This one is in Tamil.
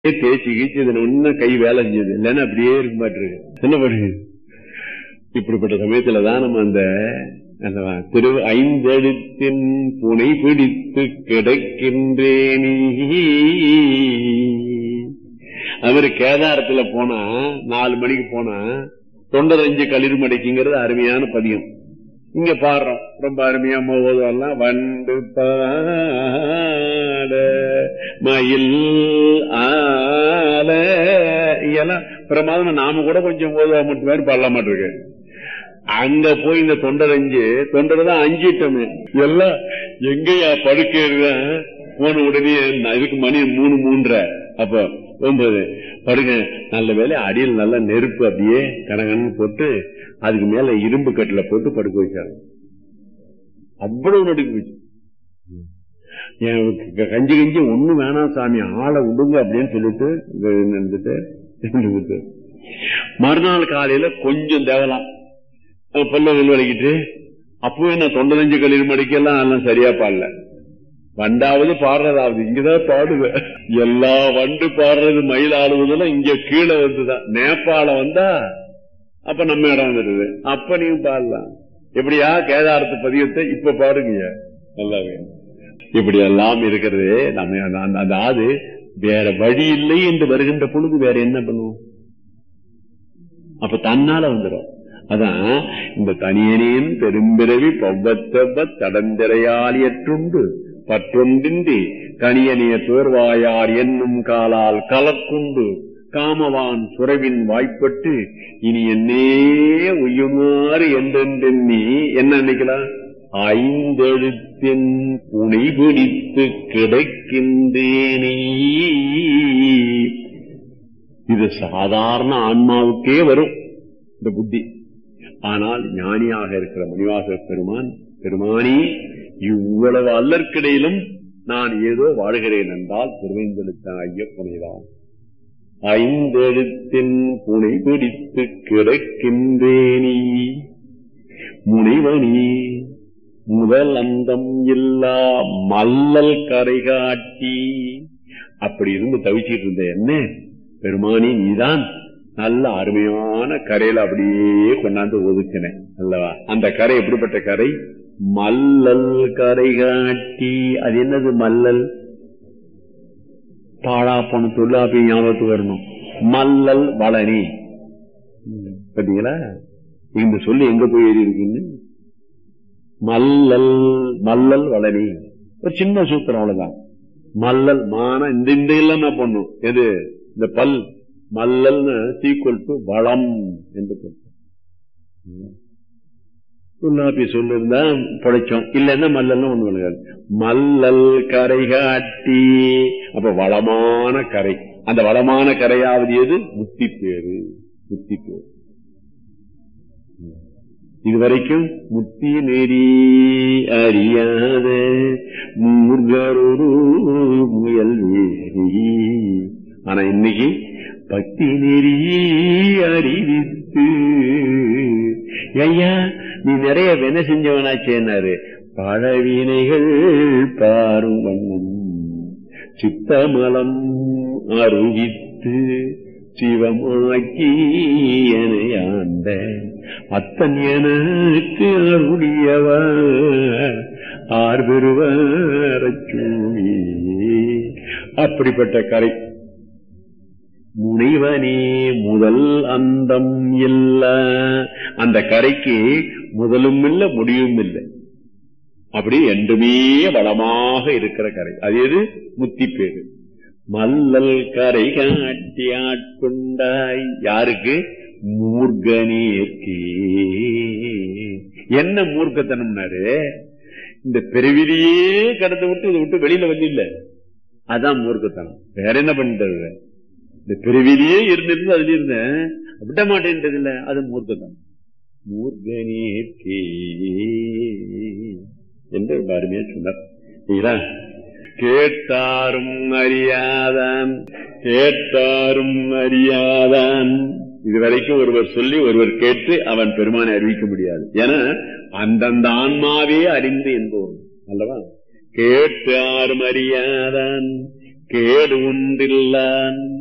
தேய்ச்சி கீச்சு இதுல இன்னும் கை வேலை செஞ்சது இல்லைன்னா அப்படியே இருக்க மாட்டிருக்கு என்ன பண்ணுது இப்படிப்பட்ட சமயத்துல தான் நம்ம அந்த அந்த திரு ஐந்தெழுத்தின் புனை பிடித்து கிடக்கின்றேனே அவரு கேதாரத்துல போனா நாலு மணிக்கு போனா தொண்டரஞ்சு களிர் மடைக்குங்கிறது அருமையான பதியம் இங்க பாடுறோம் ரொம்ப அருமையா போவதெல்லாம் வண்டு பாட மயில் ஆல இதெல்லாம் பிரமாதம் நாம கூட கொஞ்சம் போதுவா மட்டும் மாதிரி பாடல மாட்டிருக்கு அங்க போய் இந்த தொண்டரஞ்சு தொண்டர் தான் அஞ்சிட்டோமே எல்லாம் எங்கயா படுக்கிறது போன உடனே இதுக்கு மணி மூணு மூன்றரை அப்ப ஒன்பது படுங்க நல்ல வேலை அடியில் நல்ல நெருப்பு அப்படியே கனகன்னு போட்டு அதுக்கு மேல இரும்பு கட்டில போட்டு படுக்க வச்சாங்க அவ்வளவு நடுக்கு போச்சு கஞ்சி கஞ்சி ஒண்ணு வேணாம் சாமி ஆளை விடுங்க அப்படின்னு சொல்லிட்டு நின்றுட்டு மறுநாள் காலையில கொஞ்சம் தேவலாம் பல்ல வலிக்கிட்டு அப்பவே நான் தொண்டனஞ்சு கல்லீர் மடிக்கெல்லாம் எல்லாம் சரியா பாடல வண்டாவது பாடுறதாவது இங்கதான் பாடுவேன் எல்லா வண்டு பாடுறது மயில் ஆடுவதெல்லாம் இங்க கீழே வந்துதான் நேபாளம் வந்தா அப்ப நம்ம இடம் வந்துடுது அப்ப நீங்க பாடலாம் எப்படியா கேதாரத்து பதியத்தை இப்ப பாடுங்க நல்லா இப்படி எல்லாம் இருக்கிறது நம்ம அதாவது வேற வழி இல்லை என்று வருகின்ற பொழுது வேற என்ன பண்ணுவோம் அப்ப தன்னால வந்துடும் அதான் இந்த தனியனின் பெரும்பிறவி பவ்வத்தவ தடந்திரையாலியற்றுண்டு பற்றொன்றின்றி கனியனிய துயர்வாயார் என்னும் காலால் கலக்குண்டு காமவான் சுரவின் வாய்ப்பட்டு இனி என்னே உய்யுமாறு என்றென்றெண்ணி என்ன நினைக்கலாம் ஐந்தெழுத்தின் புனை பிடித்து கிடைக்கின்றேனே இது சாதாரண ஆன்மாவுக்கே வரும் இந்த புத்தி ஆனால் ஞானியாக இருக்கிற மணிவாச பெருமான் பெருமானி இவ்வளவு அல்லற்கிடையிலும் நான் ஏதோ வாழ்கிறேன் என்றால் திருவைந்தெழுத்த ஐயப்பனைதான் ஐந்தெழுத்தின் புனை பிடித்து கிடக்கின்றேனி முனைவனி முதல் அந்தம் இல்லா மல்லல் கரை காட்டி அப்படி இருந்து தவிச்சிட்டு இருந்த என்ன பெருமானி நீதான் நல்ல அருமையான கரையில அப்படியே கொண்டாந்து ஒதுக்கினேன் அல்லவா அந்த கரை எப்படிப்பட்ட கரை மல்லல் கரை காட்டி அது என்னது மல்லல் பாழா போன தொல்லாப்பி ஞாபகத்துக்கு வரணும் மல்லல் வளனி பாத்தீங்களா இந்த சொல்லி எங்க போய் ஏறி இருக்குன்னு மல்லல் மல்லல் வளனி ஒரு சின்ன சூத்திரம் அவ்வளவுதான் மல்லல் மான இந்த இந்த எல்லாம் நான் பண்ணும் எது இந்த பல் மல்லல்னு சீக்குவல் டு வளம் என்று தொல்லாப்பி சொல்லிருந்தா படைச்சோம் இல்லைன்னா மல்லல்னு ஒண்ணு பண்ணுங்க மல்லல் கரை காட்டி அப்ப வளமான கரை அந்த வளமான கரையாவது எது முத்தி பேரு முத்தி பேரு இதுவரைக்கும் முத்தி நெறி அறியாத மூர்கரொரு முயல் வேரி ஆனா இன்னைக்கு பக்தி நெறி அறிவித்து ஐயா நீ நிறைய வென செஞ்சவனாச்சேனாரு பழவினைகள் பாரும் வண்ணம் சித்தமலம் அருவித்து சிவமாக்கி எனையாண்ட அத்தன் எனக்கு அருளியவர் ஆர் பெறுவரச்சூழி அப்படிப்பட்ட கரை முனைவனே முதல் அந்தம் இல்ல அந்த கரைக்கு முதலும் இல்லை முடியும் இல்லை அப்படி என்றுமே வளமாக இருக்கிற கரை அது எது முத்தி பேரு மல்லல் கரை காட்டி ஆட்கொண்டாய் யாருக்கு மூர்கனேற்கு என்ன மூர்க்கத்தனம்னாரு இந்த பிறவிலேயே கடந்து விட்டு இதை விட்டு வெளியில வந்து இல்ல அதான் மூர்க்கத்தனம் வேற என்ன பண்ணிட்டு இந்த பிறவிலேயே இருந்திருந்து அதுல இருந்தேன் விட மாட்டேன்றது இல்ல அது மூர்க்கத்தனம் மூர்கனேற்கே என்று அருமையா சொன்னார் கேட்டாரும் அறியாதான் கேட்டாரும் அறியாதான் இதுவரைக்கும் ஒருவர் சொல்லி ஒருவர் கேட்டு அவன் பெருமானை அறிவிக்க முடியாது ஏன்னா அந்தந்த ஆன்மாவே அறிந்து என்போம் அல்லவா கேட்டாரும் அறியாதான் கேடு ஒன்றில்லான்